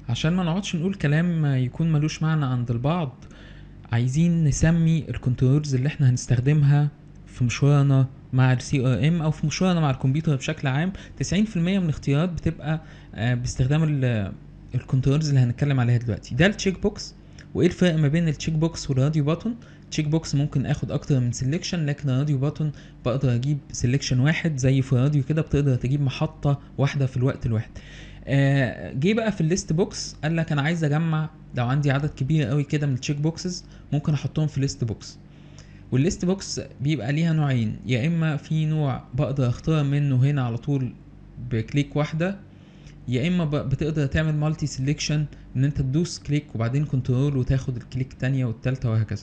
عشان ما نقعدش نقول كلام يكون ملوش معنى عند البعض عايزين نسمي الكنترولز اللي احنا هنستخدمها في مشوارنا مع السي ار ام او في مشوارنا مع الكمبيوتر بشكل عام 90% من الاختيارات بتبقى آه، باستخدام ال- الكنترولز اللي هنتكلم عليها دلوقتي ده التشيك بوكس وايه الفرق ما بين التشيك بوكس والراديو باتون تشيك بوكس ممكن اخد اكتر من سيلكشن لكن الراديو باتون بقدر اجيب سيلكشن واحد زي في الراديو كده بتقدر تجيب محطة واحدة في الوقت الواحد آه، جه بقى في الليست بوكس قال لك انا عايز اجمع لو عندي عدد كبير قوي كده من التشيك بوكسز ممكن احطهم في ليست بوكس والليست بوكس بيبقى ليها نوعين يا اما في نوع بقدر اختار منه هنا على طول بكليك واحده يا اما ب- بتقدر تعمل مالتي سيلكشن ان انت تدوس كليك وبعدين كنترول وتاخد الكليك التانية والتالتة وهكذا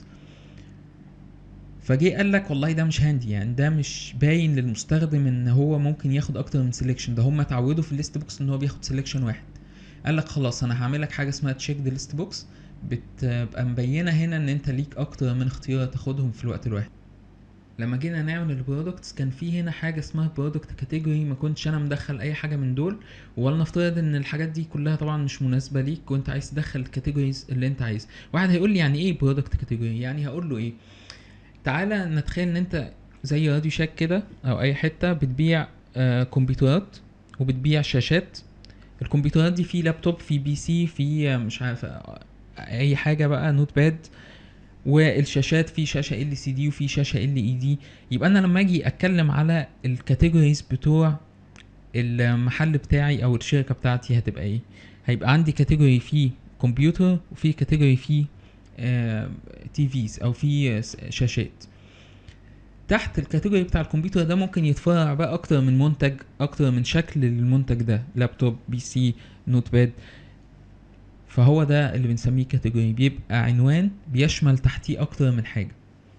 فجه قال لك والله ده مش هاندي يعني ده مش باين للمستخدم ان هو ممكن ياخد اكتر من سيلكشن ده هم اتعودوا في الليست بوكس ان هو بياخد سيلكشن واحد قال لك خلاص انا هعمل لك حاجه اسمها تشيك ذا ليست بوكس بتبقى مبينه هنا ان انت ليك اكتر من اختيار تاخدهم في الوقت الواحد لما جينا نعمل البرودكتس كان في هنا حاجه اسمها برودكت كاتيجوري ما كنتش انا مدخل اي حاجه من دول ولنفترض ان الحاجات دي كلها طبعا مش مناسبه ليك وانت عايز تدخل الكاتيجوريز اللي انت عايز واحد هيقول لي يعني ايه برودكت كاتيجوري يعني هقول له ايه تعالى نتخيل ان انت زي راديو شاك كده او اي حته بتبيع آه كمبيوترات وبتبيع شاشات الكمبيوترات دي في لابتوب في بي سي في آه، مش عارف آه، اي حاجه بقى نوت باد والشاشات في شاشه ال سي دي وفي شاشه ال اي دي يبقى انا لما اجي اتكلم على الكاتيجوريز بتوع المحل بتاعي او الشركه بتاعتي هتبقى ايه هيبقى عندي كاتيجوري فيه كمبيوتر وفي كاتيجوري فيه تي فيز او في شاشات تحت الكاتيجوري بتاع الكمبيوتر ده ممكن يتفرع بقى اكتر من منتج اكتر من شكل للمنتج ده لابتوب بي سي نوت باد فهو ده اللي بنسميه كاتيجوري بيبقى عنوان بيشمل تحتيه اكتر من حاجه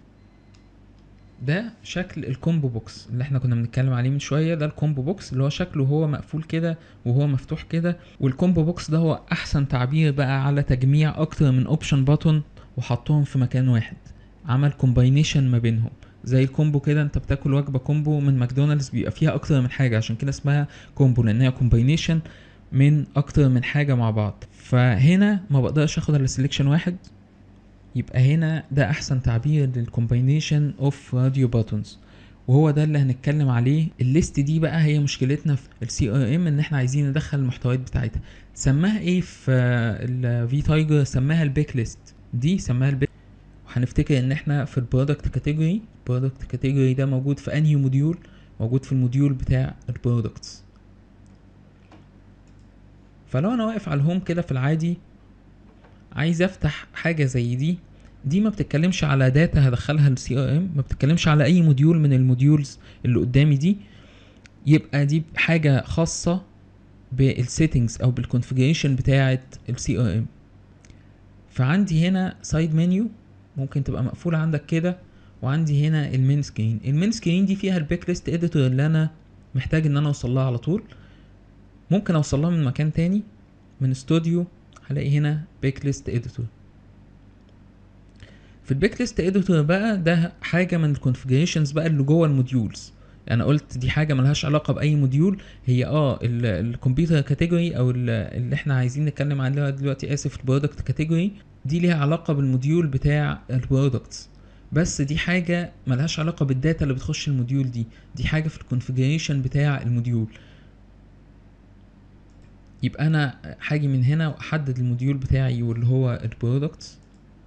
ده شكل الكومبو بوكس اللي احنا كنا بنتكلم عليه من شويه ده الكومبو بوكس اللي هو شكله هو مقفول كده وهو مفتوح كده والكومبو بوكس ده هو احسن تعبير بقى على تجميع اكتر من اوبشن باتون وحطهم في مكان واحد عمل كومباينيشن ما بينهم زي الكومبو كده انت بتاكل وجبه كومبو من ماكدونالدز بيبقى فيها اكتر من حاجه عشان كده اسمها كومبو لان هي كومباينيشن من اكتر من حاجه مع بعض فهنا ما بقدرش اخد الا سيلكشن واحد يبقى هنا ده احسن تعبير للكومباينيشن اوف راديو باتونز وهو ده اللي هنتكلم عليه الليست دي بقى هي مشكلتنا في السي ار ام ان احنا عايزين ندخل المحتويات بتاعتها سماها ايه في الفي تايجر سماها البيك ليست دي سماها البيك وهنفتكر ان احنا في البرودكت كاتيجوري البرودكت كاتيجوري ده موجود في انهي موديول موجود في الموديول بتاع البرودكتس فلو انا واقف على الهوم كده في العادي عايز افتح حاجه زي دي دي ما بتتكلمش على داتا هدخلها السي ار ام ما بتتكلمش على اي موديول من الموديولز اللي قدامي دي يبقى دي حاجه خاصه بالسيتنجز او بالكونفيجريشن بتاعه السي ار ام فعندي هنا سايد منيو ممكن تبقى مقفوله عندك كده وعندي هنا المين سكرين المين سكرين دي فيها الباك ليست اديتور اللي انا محتاج ان انا اوصل لها على طول ممكن اوصل لها من مكان تاني من استوديو هلاقي هنا باك ليست اديتور في الباك ليست اديتور بقى ده حاجه من الكونفيجريشنز بقى اللي جوه الموديولز انا قلت دي حاجه ملهاش علاقه باي موديول هي اه الكمبيوتر كاتيجوري او ال- اللي احنا عايزين نتكلم عليها دلوقتي اسف البرودكت كاتيجوري دي ليها علاقه بالموديول بتاع البرودكتس بس دي حاجه ملهاش علاقه بالداتا اللي بتخش الموديول دي دي حاجه في الكونفيجريشن بتاع الموديول يبقى انا هاجي من هنا واحدد الموديول بتاعي واللي هو البرودكتس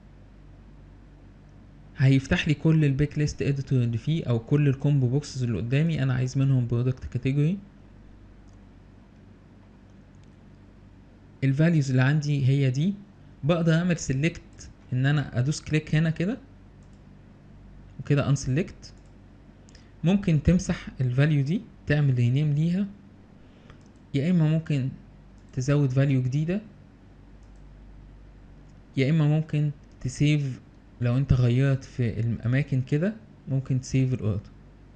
هيفتح لي كل البيك ليست اديتور اللي فيه او كل الكومبو بوكسز اللي قدامي انا عايز منهم برودكت كاتيجوري الفاليوز اللي عندي هي دي بقدر اعمل سيلكت ان انا ادوس كليك هنا كده وكده انسلكت ممكن تمسح الفاليو دي تعمل رينيم ليها يا اما ممكن تزود فاليو جديدة يا اما ممكن تسيف لو انت غيرت في الاماكن كده ممكن تسيف الاوردر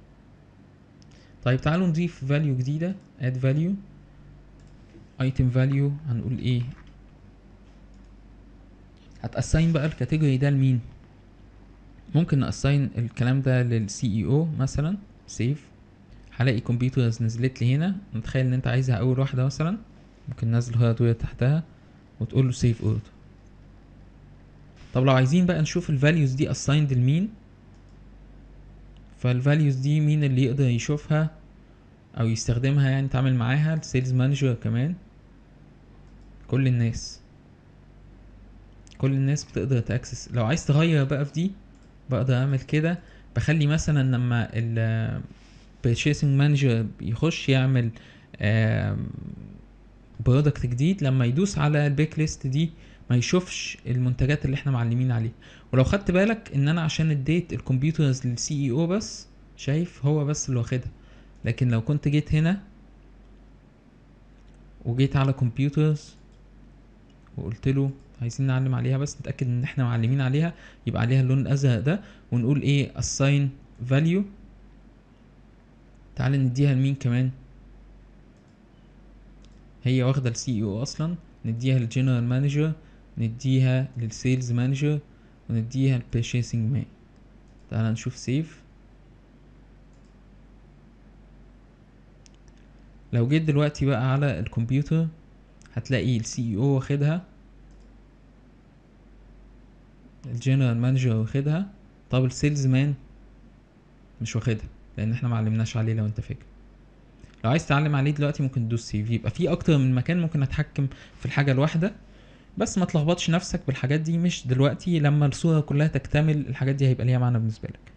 طيب تعالوا نضيف فاليو جديدة add value item value هنقول ايه هتأساين بقى الكاتيجوري ده لمين ممكن نأساين الكلام ده للسي اي او مثلا سيف هلاقي كمبيوترز نزلت لي هنا نتخيل ان انت عايزها اول واحده مثلا ممكن ننزل هاردوير تحتها وتقول له سيف اوردر طب لو عايزين بقى نشوف الفاليوز دي assigned لمين فالفاليوز دي مين اللي يقدر يشوفها او يستخدمها يعني يتعامل معاها السيلز مانجر كمان كل الناس كل الناس بتقدر تاكسس لو عايز تغير بقى في دي بقدر اعمل كده بخلي مثلا لما ال purchasing manager يخش يعمل برودكت جديد لما يدوس على البيك ليست دي ما يشوفش المنتجات اللي احنا معلمين عليها ولو خدت بالك ان انا عشان اديت الكمبيوترز للسي اي او بس شايف هو بس اللي واخدها لكن لو كنت جيت هنا وجيت على كمبيوترز وقلت له عايزين نعلم عليها بس نتاكد ان احنا معلمين عليها يبقى عليها اللون الازرق ده ونقول ايه assign value تعال نديها لمين كمان هي واخده السي او اصلا نديها للجنرال مانجر نديها للسيلز مانجر ونديها للبيرشيسنج مان تعال نشوف سيف لو جيت دلوقتي بقى على الكمبيوتر هتلاقي السي او واخدها الجنرال مانجر واخدها طب السيلز مان مش واخدها لان احنا معلمناش عليه لو انت فاكر لو عايز تعلم عليه دلوقتي ممكن تدوس سيف يبقى في اكتر من مكان ممكن اتحكم في الحاجه الواحده بس ما تلخبطش نفسك بالحاجات دي مش دلوقتي لما الصوره كلها تكتمل الحاجات دي هيبقى ليها معنى بالنسبه لك